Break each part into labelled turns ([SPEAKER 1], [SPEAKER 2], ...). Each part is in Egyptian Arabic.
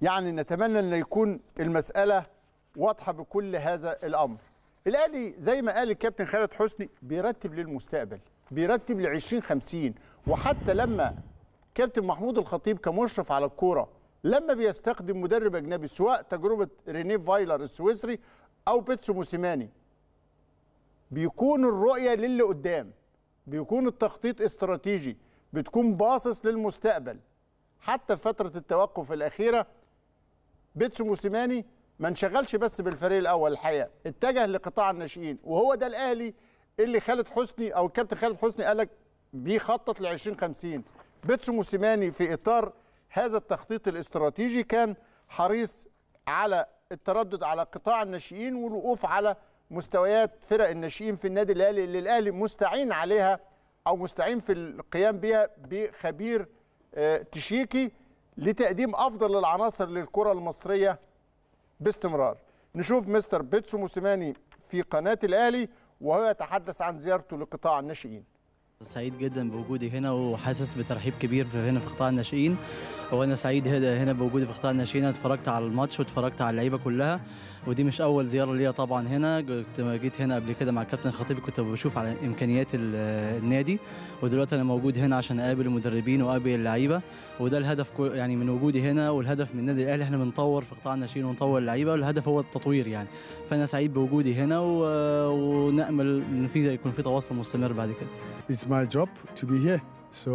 [SPEAKER 1] يعني نتمنى ان يكون المساله واضحه بكل هذا الامر الاهلي زي ما قال الكابتن خالد حسني بيرتب للمستقبل بيرتب ل 2050 وحتى لما كابتن محمود الخطيب كمشرف على الكوره لما بيستخدم مدرب اجنبي سواء تجربه رينيه فايلر السويسري او بيتسو موسيماني بيكون الرؤيه للي قدام بيكون التخطيط استراتيجي بتكون باصص للمستقبل حتى في فتره التوقف الاخيره بيتسو موسيماني ما انشغلش بس بالفريق الاول الحقيقه اتجه لقطاع الناشئين وهو ده الاهلي اللي خالد حسني او الكابتن خالد حسني قال لك بيخطط ل 2050 بيتسو موسيماني في اطار هذا التخطيط الاستراتيجي كان حريص على التردد على قطاع الناشئين والوقوف على مستويات فرق الناشئين في النادي الاهلي اللي الاهلي مستعين عليها او مستعين في القيام بها بخبير آه، تشيكي لتقديم افضل العناصر للكره المصريه باستمرار نشوف مستر بيتسو موسيماني في قناه الاهلي وهو يتحدث عن زيارته لقطاع الناشئين
[SPEAKER 2] سعيد جدا بوجودي هنا وحاسس بترحيب كبير في هنا في قطاع الناشئين وانا سعيد هنا هنا بوجودي في قطاع الناشئين أنا اتفرجت على الماتش واتفرجت على اللعيبه كلها ودي مش اول زياره ليا طبعا هنا كنت جيت هنا قبل كده مع الكابتن خطيب كنت بشوف على امكانيات ال- النادي ودلوقتي انا موجود هنا عشان اقابل المدربين واقابل اللعيبه وده الهدف كو- يعني من وجودي هنا والهدف من النادي الاهلي احنا بنطور في قطاع الناشئين ونطور اللعيبه والهدف هو التطوير يعني فانا سعيد بوجودي هنا و... ونامل ان في يكون في تواصل مستمر بعد كده
[SPEAKER 3] it's my job to be here. So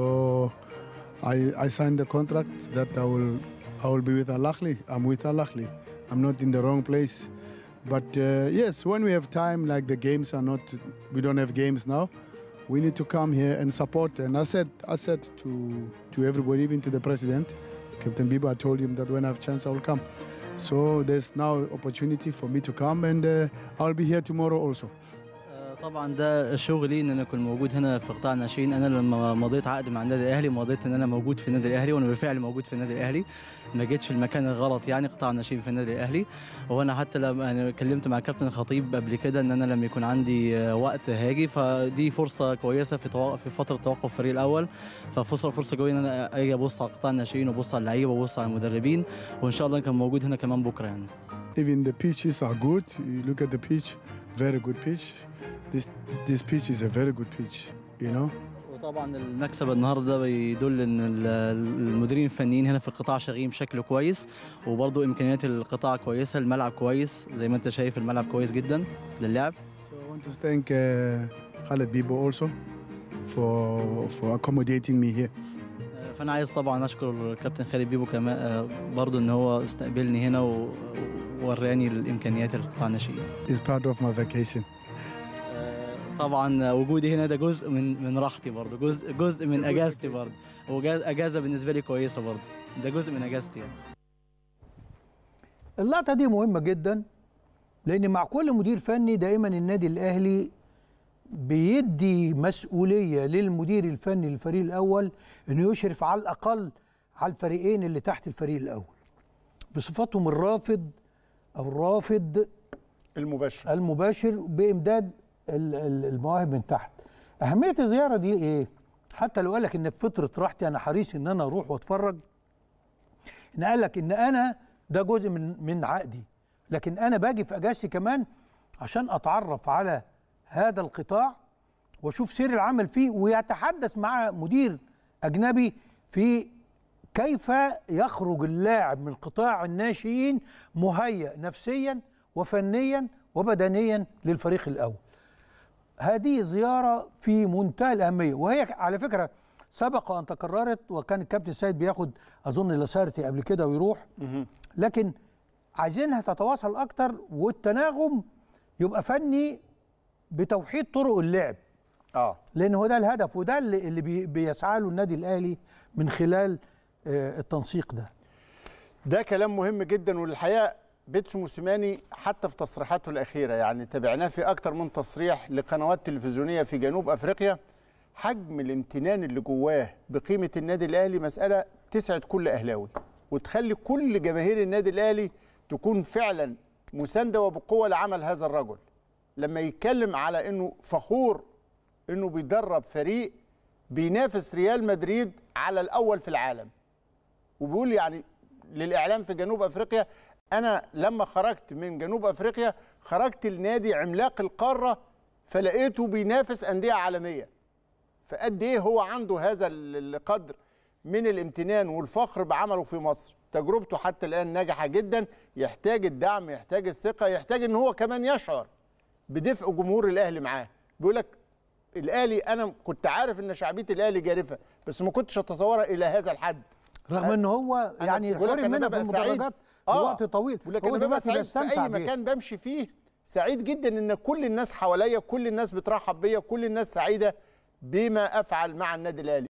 [SPEAKER 3] I, I signed the contract that I will I will be with Al Ahly. I'm with Al Ahly. I'm not in the wrong place. But uh, yes, when we have time, like the games are not, we don't have games now. We need to come here and support. And I said, I said to to everybody, even to the president, Captain Biba, I told him that when I have chance, I will come. So there's now opportunity for me to come, and uh, I'll be here tomorrow also.
[SPEAKER 2] آه، طبعا ده شغلي ان انا اكون موجود هنا في قطاع الناشئين انا لما مضيت عقد مع النادي الاهلي مضيت ان انا موجود في النادي الاهلي وانا بالفعل موجود في النادي الاهلي ما جيتش المكان الغلط يعني قطاع الناشئين في النادي الاهلي وانا حتى لما انا اتكلمت مع كابتن خطيب قبل كده ان انا لما يكون عندي آه، وقت هاجي فدي فرصه كويسه في تو... في فتره توقف الفريق الاول ففرصه فرصه قويه ان انا اجي ابص على قطاع الناشئين وابص على اللعيبه وابص على المدربين وان شاء الله كان موجود هنا كمان بكره يعني
[SPEAKER 3] Even the pitches are good. You look at the pitch, very good pitch. This this pitch is a very good pitch. You know.
[SPEAKER 2] وطبعا المكسب النهارده ده بيدل ان ال- المديرين الفنيين هنا في القطاع شغالين بشكل كويس وبرضه امكانيات القطاع كويسه الملعب كويس زي ما انت شايف الملعب كويس جدا للعب
[SPEAKER 3] So I want to thank uh, Khaled Bibo also for for accommodating me here.
[SPEAKER 2] آه، فانا عايز طبعا اشكر الكابتن خالد بيبو كمان آه، برضه ان هو استقبلني هنا و- ووراني الامكانيات القطاع الناشئين
[SPEAKER 3] It's part of my vacation.
[SPEAKER 2] آه، طبعا وجودي هنا ده جزء من من راحتي برضه جزء جزء من اجازتي برضه واجازه بالنسبه لي كويسه برضه ده جزء من اجازتي يعني.
[SPEAKER 4] اللقطه دي مهمه جدا لان مع كل مدير فني دائما النادي الاهلي بيدي مسؤوليه للمدير الفني للفريق الاول انه يشرف على الاقل على الفريقين اللي تحت الفريق الاول بصفتهم الرافض او الرافض
[SPEAKER 1] المباشر
[SPEAKER 4] المباشر بامداد ال- ال- المواهب من تحت اهميه الزياره دي ايه حتى لو قال لك ان في فتره راحتي انا حريص ان انا اروح واتفرج ان قال لك ان انا ده جزء من من عقدي لكن انا باجي في اجازتي كمان عشان اتعرف على هذا القطاع واشوف سير العمل فيه ويتحدث مع مدير اجنبي في كيف يخرج اللاعب من قطاع الناشئين مهيأ نفسيا وفنيا وبدنيا للفريق الاول هذه زياره في منتهى الاهميه وهي على فكره سبق ان تكررت وكان الكابتن سيد بياخد اظن لاسارتي قبل كده ويروح لكن عايزينها تتواصل اكتر والتناغم يبقى فني بتوحيد طرق اللعب
[SPEAKER 1] اه
[SPEAKER 4] لان هو ده الهدف وده اللي, اللي بي- بيسعى له النادي الاهلي من خلال آه، التنسيق ده
[SPEAKER 1] ده كلام مهم جدا والحقيقه بيتسو موسيماني حتى في تصريحاته الاخيره يعني تابعناه في اكتر من تصريح لقنوات تلفزيونيه في جنوب افريقيا حجم الامتنان اللي جواه بقيمه النادي الاهلي مساله تسعد كل اهلاوي وتخلي كل جماهير النادي الاهلي تكون فعلا مسانده وبقوه لعمل هذا الرجل لما يتكلم على انه فخور انه بيدرب فريق بينافس ريال مدريد على الاول في العالم وبيقول يعني للاعلام في جنوب افريقيا انا لما خرجت من جنوب افريقيا خرجت لنادي عملاق القاره فلقيته بينافس انديه عالميه فقد ايه هو عنده هذا ال- القدر من الامتنان والفخر بعمله في مصر تجربته حتى الان ناجحه جدا يحتاج الدعم يحتاج الثقه يحتاج ان هو كمان يشعر بدفء جمهور الاهلي معاه بيقول لك الاهلي انا كنت عارف ان شعبيه الاهلي جارفه بس ما كنتش اتصورها الى هذا الحد
[SPEAKER 4] رغم ان هو
[SPEAKER 1] أنا
[SPEAKER 4] يعني
[SPEAKER 1] بقول لك
[SPEAKER 4] حرم
[SPEAKER 1] أنا
[SPEAKER 4] منها في
[SPEAKER 1] ببقى سعيد.
[SPEAKER 4] المدرجات
[SPEAKER 1] آه.
[SPEAKER 4] لوقت طويل
[SPEAKER 1] بقول لك
[SPEAKER 4] هو
[SPEAKER 1] انا ببقى
[SPEAKER 4] دلوقتي
[SPEAKER 1] سعيد في
[SPEAKER 4] بيستمتع
[SPEAKER 1] اي
[SPEAKER 4] بيه.
[SPEAKER 1] مكان بمشي فيه سعيد جدا ان كل الناس حواليا كل الناس بترحب بيا كل الناس سعيده بما افعل مع النادي الاهلي